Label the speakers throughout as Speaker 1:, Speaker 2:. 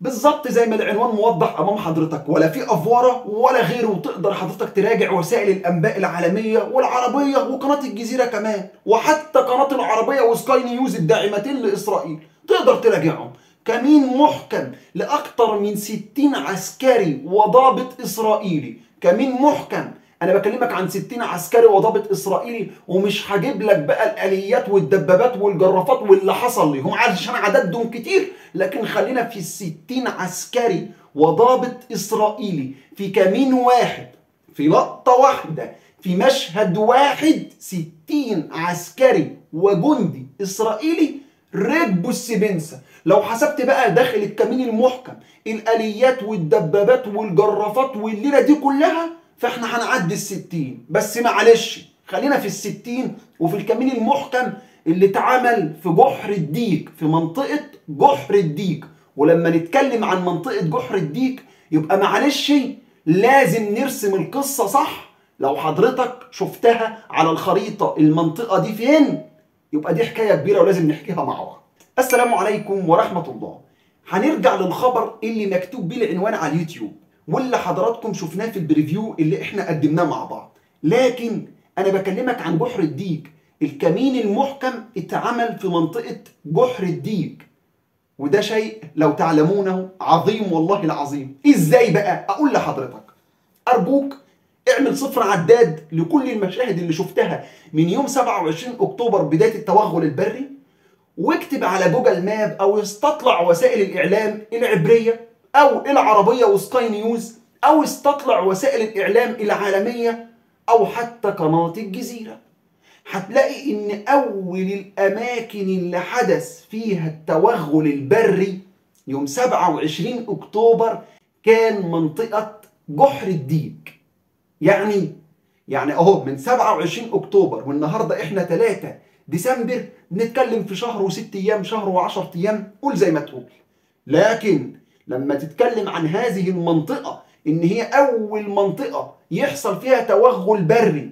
Speaker 1: بالظبط زي ما العنوان موضح امام حضرتك ولا في افوره ولا غيره وتقدر حضرتك تراجع وسائل الانباء العالميه والعربيه وقناه الجزيره كمان وحتى قناه العربيه وسكاي نيوز الداعمتين لاسرائيل تقدر تراجعهم كمين محكم لاكثر من 60 عسكري وضابط اسرائيلي كمين محكم انا بكلمك عن 60 عسكري وضابط اسرائيلي ومش هجيب لك بقى الاليات والدبابات والجرافات واللي حصل لهم علشان عددهم كتير لكن خلينا في الستين عسكري وضابط اسرائيلي في كمين واحد في لقطة واحدة في مشهد واحد ستين عسكري وجندي اسرائيلي ركبوا السبنسة لو حسبت بقى داخل الكمين المحكم الاليات والدبابات والجرافات والليلة دي كلها فاحنا هنعدي الستين بس معلش خلينا في الستين وفي الكمين المحكم اللي اتعمل في جحر الديك في منطقة جحر الديك ولما نتكلم عن منطقة جحر الديك يبقى معلش لازم نرسم القصة صح لو حضرتك شفتها على الخريطة المنطقة دي فين يبقى دي حكاية كبيرة ولازم نحكيها مع بعض السلام عليكم ورحمة الله هنرجع للخبر اللي مكتوب بيه العنوان على اليوتيوب واللي حضراتكم شفناه في البريفيو اللي احنا قدمناه مع بعض لكن انا بكلمك عن جحر الديك الكمين المحكم اتعمل في منطقة جحر الديك وده شيء لو تعلمونه عظيم والله العظيم ازاي بقى اقول لحضرتك ارجوك اعمل صفر عداد لكل المشاهد اللي شفتها من يوم 27 اكتوبر بداية التوغل البري واكتب على جوجل ماب او استطلع وسائل الاعلام العبرية او العربية وسكاي نيوز او استطلع وسائل الاعلام العالمية او حتى قناة الجزيرة هتلاقي ان اول الاماكن اللي حدث فيها التوغل البري يوم 27 اكتوبر كان منطقة جحر الديك يعني يعني اهو من 27 اكتوبر والنهارده احنا 3 ديسمبر بنتكلم في شهر وست ايام شهر و10 ايام قول زي ما تقول لكن لما تتكلم عن هذه المنطقة ان هي اول منطقة يحصل فيها توغل بري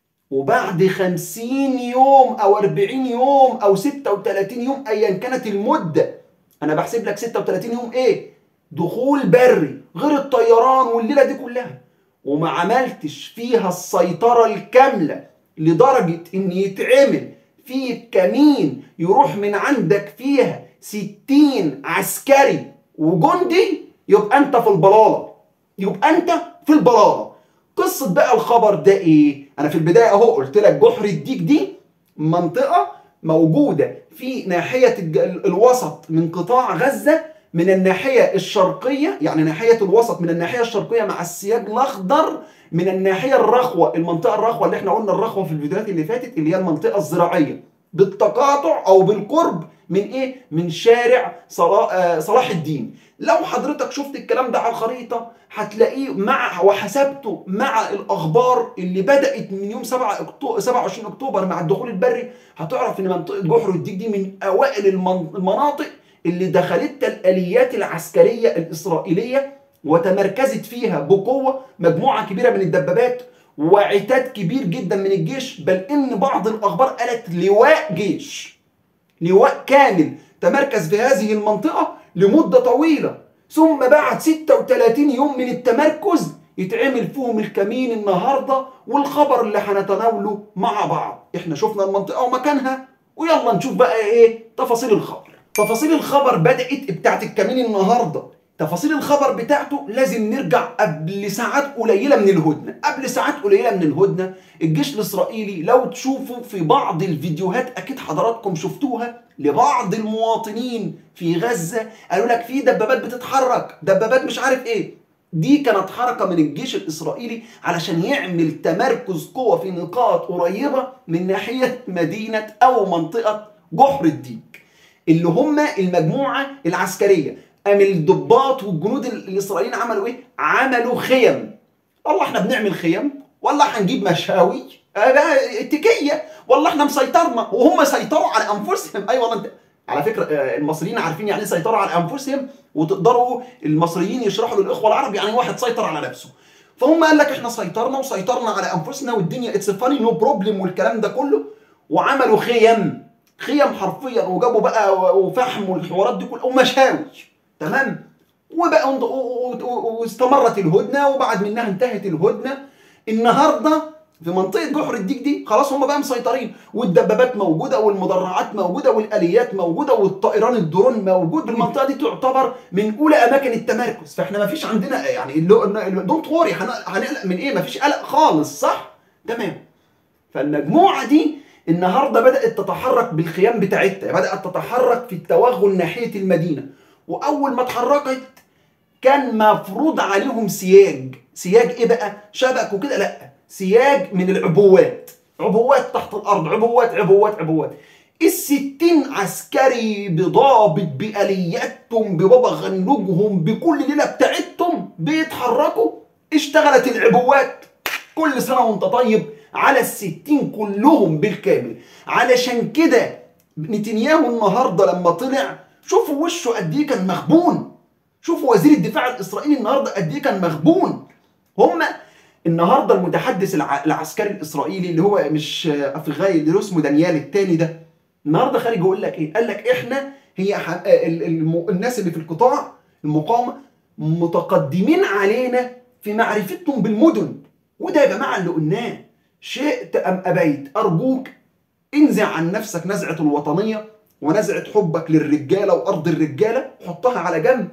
Speaker 1: وبعد خمسين يوم او اربعين يوم او ستة وتلاتين يوم ايا كانت المدة انا بحسب لك ستة وتلاتين يوم ايه دخول بري غير الطيران والليلة دي كلها وما عملتش فيها السيطرة الكاملة لدرجة ان يتعمل في كمين يروح من عندك فيها ستين عسكري وجندي يبقى انت في البلالة يبقى انت في البلالة قصة بقى الخبر ده ايه انا في البداية اهو قلت لك جحر الديك دي منطقة موجودة في ناحية الوسط من قطاع غزة من الناحية الشرقية يعني ناحية الوسط من الناحية الشرقية مع السياج الأخضر من الناحية الرخوة المنطقة الرخوة اللي احنا قلنا الرخوة في الفيديوهات اللي فاتت اللي هي المنطقة الزراعية بالتقاطع أو بالقرب من ايه؟ من شارع صلاح الدين لو حضرتك شفت الكلام ده على الخريطة هتلاقيه مع وحسبته مع الأخبار اللي بدأت من يوم 7 أكتوبر 27 أكتوبر مع الدخول البري هتعرف إن منطقة جحر الديك دي من أوائل المناطق اللي دخلتها الآليات العسكرية الإسرائيلية وتمركزت فيها بقوة مجموعة كبيرة من الدبابات وعتاد كبير جدا من الجيش بل إن بعض الأخبار قالت لواء جيش لواء كامل تمركز في هذه المنطقة لمدة طويلة ثم بعد 36 يوم من التمركز يتعمل فيهم الكمين النهاردة والخبر اللي هنتناوله مع بعض احنا شفنا المنطقة ومكانها ويلا نشوف بقى ايه تفاصيل الخبر تفاصيل الخبر بدأت بتاعت الكمين النهاردة تفاصيل الخبر بتاعته لازم نرجع قبل ساعات قليلة من الهدنة قبل ساعات قليلة من الهدنة الجيش الإسرائيلي لو تشوفوا في بعض الفيديوهات أكيد حضراتكم شفتوها لبعض المواطنين في غزة قالوا لك في دبابات بتتحرك دبابات مش عارف ايه دي كانت حركة من الجيش الإسرائيلي علشان يعمل تمركز قوة في نقاط قريبة من ناحية مدينة أو منطقة جحر الديك اللي هم المجموعة العسكرية قام الضباط والجنود الاسرائيليين عملوا ايه؟ عملوا خيم. والله احنا بنعمل خيم، والله هنجيب مشاوي، اتكيه، والله احنا مسيطرنا وهم سيطروا على انفسهم، اي أيوة والله انت على فكره المصريين عارفين يعني ايه سيطروا على انفسهم وتقدروا المصريين يشرحوا للاخوه العرب يعني واحد سيطر على نفسه. فهم قال لك احنا سيطرنا وسيطرنا على انفسنا والدنيا اتس فاني نو بروبلم والكلام ده كله وعملوا خيم خيم حرفيا وجابوا بقى وفحم والحوارات دي كلها ومشاوي تمام وبقى و- و- و- واستمرت الهدنه وبعد منها انتهت الهدنه النهارده في منطقه جحر الديك دي خلاص هم بقى مسيطرين والدبابات موجوده والمدرعات موجوده والاليات موجوده والطائران الدرون موجود المنطقه دي تعتبر من اولى اماكن التمركز فاحنا ما فيش عندنا يعني دونت وري هنقلق من ايه ما فيش قلق خالص صح تمام فالمجموعه دي النهارده بدات تتحرك بالخيام بتاعتها بدات تتحرك في التوغل ناحيه المدينه واول ما اتحركت كان مفروض عليهم سياج سياج ايه بقى شبك وكده لا سياج من العبوات عبوات تحت الارض عبوات عبوات عبوات الستين عسكري بضابط بآلياتهم ببابا غنوجهم بكل ليلة بتاعتهم بيتحركوا اشتغلت العبوات كل سنة وانت طيب على الستين كلهم بالكامل علشان كده نتنياهو النهاردة لما طلع شوفوا وشه قد ايه كان مغبون شوفوا وزير الدفاع الاسرائيلي النهارده قد ايه كان مغبون هم النهارده المتحدث الع... العسكري الاسرائيلي اللي هو مش افغاي اللي اسمه دانيال التاني ده النهارده خارج يقول لك ايه؟ قال لك احنا هي ح... ال... الم... الناس اللي في القطاع المقاومه متقدمين علينا في معرفتهم بالمدن وده يا جماعه اللي قلناه شئت ام ابيت ارجوك انزع عن نفسك نزعه الوطنيه ونزعه حبك للرجاله وارض الرجاله حطها على جنب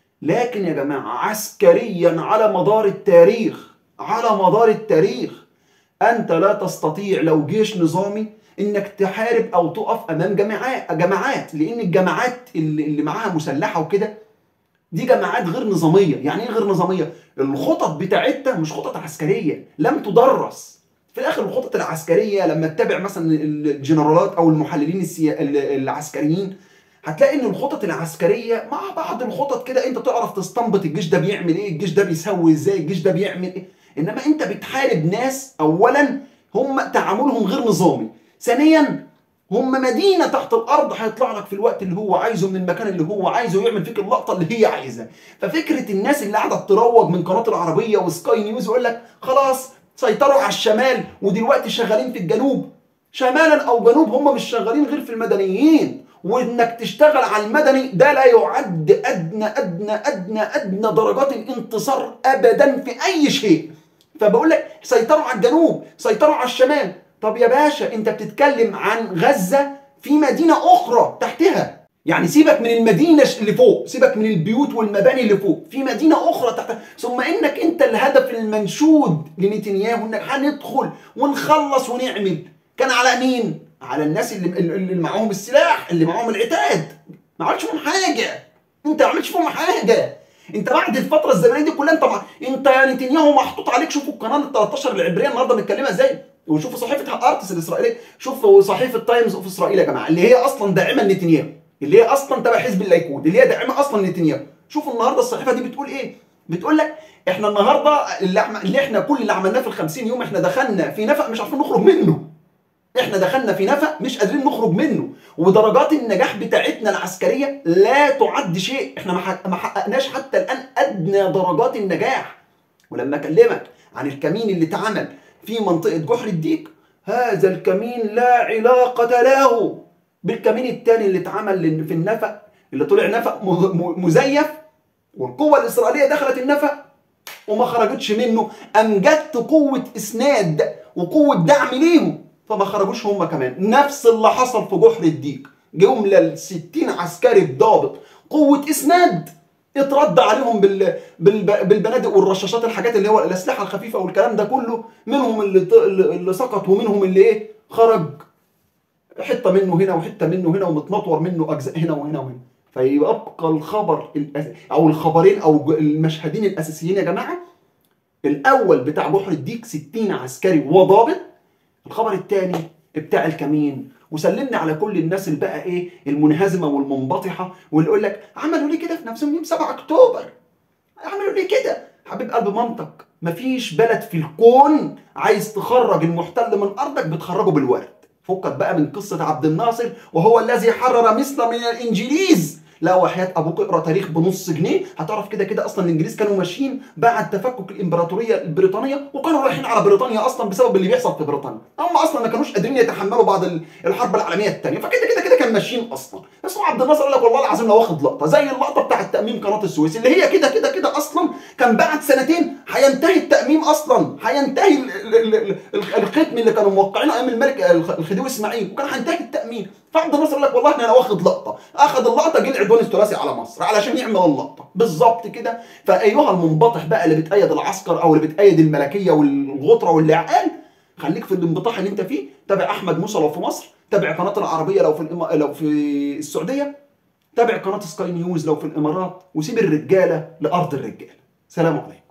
Speaker 1: لكن يا جماعه عسكريا على مدار التاريخ على مدار التاريخ انت لا تستطيع لو جيش نظامي انك تحارب او تقف امام جماعات جماعات لان الجماعات اللي, اللي معاها مسلحه وكده دي جماعات غير نظاميه يعني ايه غير نظاميه الخطط بتاعتها مش خطط عسكريه لم تدرس في الاخر الخطط العسكريه لما تتابع مثلا الجنرالات او المحللين السيا... العسكريين هتلاقي ان الخطط العسكريه مع بعض الخطط كده انت تعرف تستنبط الجيش ده بيعمل ايه الجيش ده بيسوي ازاي الجيش ده بيعمل ايه انما انت بتحارب ناس اولا هم تعاملهم غير نظامي ثانيا هم مدينه تحت الارض هيطلع لك في الوقت اللي هو عايزه من المكان اللي هو عايزه ويعمل فيك اللقطه اللي هي عايزها ففكره الناس اللي قاعده تروج من قناه العربيه وسكاي نيوز يقول لك خلاص سيطروا على الشمال ودلوقتي شغالين في الجنوب شمالا او جنوب هم مش شغالين غير في المدنيين وانك تشتغل على المدني ده لا يعد ادنى ادنى ادنى ادنى درجات الانتصار ابدا في اي شيء فبقول لك سيطروا على الجنوب سيطروا على الشمال طب يا باشا انت بتتكلم عن غزه في مدينه اخرى تحتها يعني سيبك من المدينه اللي فوق سيبك من البيوت والمباني اللي فوق في مدينه اخرى تحتها ثم انك انت الهدف المنشود لنتنياهو انك هندخل ونخلص ونعمل كان على مين على الناس اللي, اللي معاهم السلاح اللي معاهم العتاد ما عملتش فيهم حاجه انت ما عملتش فيهم حاجه انت بعد الفتره الزمنيه دي كلها انت مع... انت يا نتنياهو محطوط عليك شوفوا القناه ال 13 العبريه النهارده متكلمه ازاي وشوفوا صحيفه ارتس الاسرائيليه شوفوا صحيفه تايمز اوف اسرائيل يا جماعه اللي هي اصلا داعمه لنتنياهو اللي هي اصلا تبع حزب الليكود اللي هي داعمه اصلا لنتنياهو شوفوا النهارده الصحيفه دي بتقول ايه بتقول لك احنا النهارده اللي, احنا اللي احنا كل اللي عملناه في ال 50 يوم احنا دخلنا في نفق مش عارفين نخرج منه احنا دخلنا في نفق مش قادرين نخرج منه ودرجات النجاح بتاعتنا العسكريه لا تعد شيء احنا ما حققناش حتى الان ادنى درجات النجاح ولما اكلمك عن الكمين اللي اتعمل في منطقه جحر الديك هذا الكمين لا علاقه له بالكمين الثاني اللي اتعمل في النفق اللي طلع نفق مزيف والقوه الاسرائيليه دخلت النفق وما خرجتش منه امجدت قوه اسناد وقوه دعم ليهم فما خرجوش هم كمان نفس اللي حصل في جحر الديك جملة ال 60 عسكري بضابط قوة اسناد اترد عليهم بال... بال... بالبنادق والرشاشات الحاجات اللي هو الاسلحه الخفيفه والكلام ده كله منهم اللي ط... اللي سقط ومنهم اللي ايه خرج حته منه هنا وحته منه هنا ومتنطور منه اجزاء هنا وهنا وهنا فيبقى الخبر الأس... او الخبرين او المشهدين الاساسيين يا جماعه الاول بتاع جحر الديك 60 عسكري وضابط الخبر الثاني بتاع الكمين وسلمنا على كل الناس اللي بقى ايه المنهزمه والمنبطحه واللي يقول لك عملوا ليه كده في نفسهم يوم 7 اكتوبر عملوا ليه كده حبيب قلب منطق مفيش بلد في الكون عايز تخرج المحتل من ارضك بتخرجه بالورد فكك بقى من قصه عبد الناصر وهو الذي حرر مصر من الانجليز لا وحياه ابوك اقرا تاريخ بنص جنيه هتعرف كده كده اصلا الانجليز كانوا ماشيين بعد تفكك الامبراطوريه البريطانيه وكانوا رايحين على بريطانيا اصلا بسبب اللي بيحصل في بريطانيا هم اصلا ما كانوش قادرين يتحملوا بعد ال- الحرب العالميه الثانيه فكده كده كده كان ماشيين اصلا بس هو عبد الناصر قال لك والله العظيم لو واخد لقطه زي اللقطه بتاعه تاميم قناه السويس اللي هي كده كده كده اصلا كان بعد سنتين هينتهي التاميم اصلا هينتهي ال- ال- ال- ال- الختم اللي كانوا موقعينه ايام الملك الخ- الخديوي اسماعيل وكان هينتهي التاميم فعبد الناصر قال لك والله انا واخد لقطه اخذ اللقطه جه العدوان الثلاثي على مصر علشان يعمل اللقطه بالظبط كده فايها المنبطح بقى اللي بتأيد العسكر او اللي بتأيد الملكيه والغطره واللعقال خليك في الانبطاح اللي انت فيه تابع احمد موسى لو في مصر تابع قناه العربيه لو في الإما... لو في السعوديه تابع قناه سكاي نيوز لو في الامارات وسيب الرجاله لارض الرجاله سلام عليكم